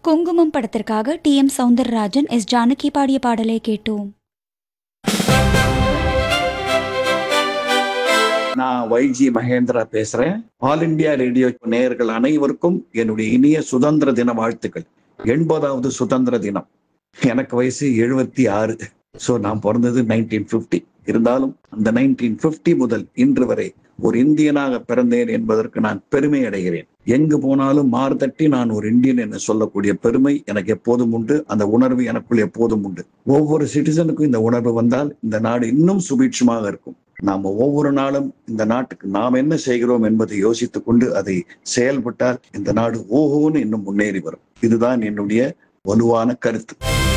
குங்குமம் படத்திற்காக T M Soundararajan S Janaki பாடிய பாடலை கேட்டோம் நான் வைஜி மகேந்திரா பேசுறேன் ஆல் இந்தியா ரேடியோ நேயர்கள் அனைவருக்கும் என்னுடைய இனிய சுதந்திர தின வாழ்த்துக்கள் எண்பதாவது சுதந்திர தினம் எனக்கு வயசு எழுபத்தி ஆறு ஸோ நான் பிறந்தது நைன்டீன் ஃபிஃப்டி இருந்தாலும் அந்த நைன்டீன் ஃபிஃப்டி முதல் இன்று வரை ஒரு இந்தியனாக பிறந்தேன் என்பதற்கு நான் பெருமை அடைகிறேன் எங்கு போனாலும் மார்தட்டி நான் ஒரு இந்தியன் என்று சொல்லக்கூடிய பெருமை எனக்கு எப்போதும் உண்டு அந்த உணர்வு எனக்குள் எப்போதும் உண்டு ஒவ்வொரு சிட்டிசனுக்கும் இந்த உணர்வு வந்தால் இந்த நாடு இன்னும் சுபீட்சமாக இருக்கும் நாம ஒவ்வொரு நாளும் இந்த நாட்டுக்கு நாம் என்ன செய்கிறோம் என்பதை யோசித்துக் கொண்டு அதை செயல்பட்டால் இந்த நாடு ஓஹோன்னு இன்னும் முன்னேறி வரும் இதுதான் என்னுடைய வலுவான கருத்து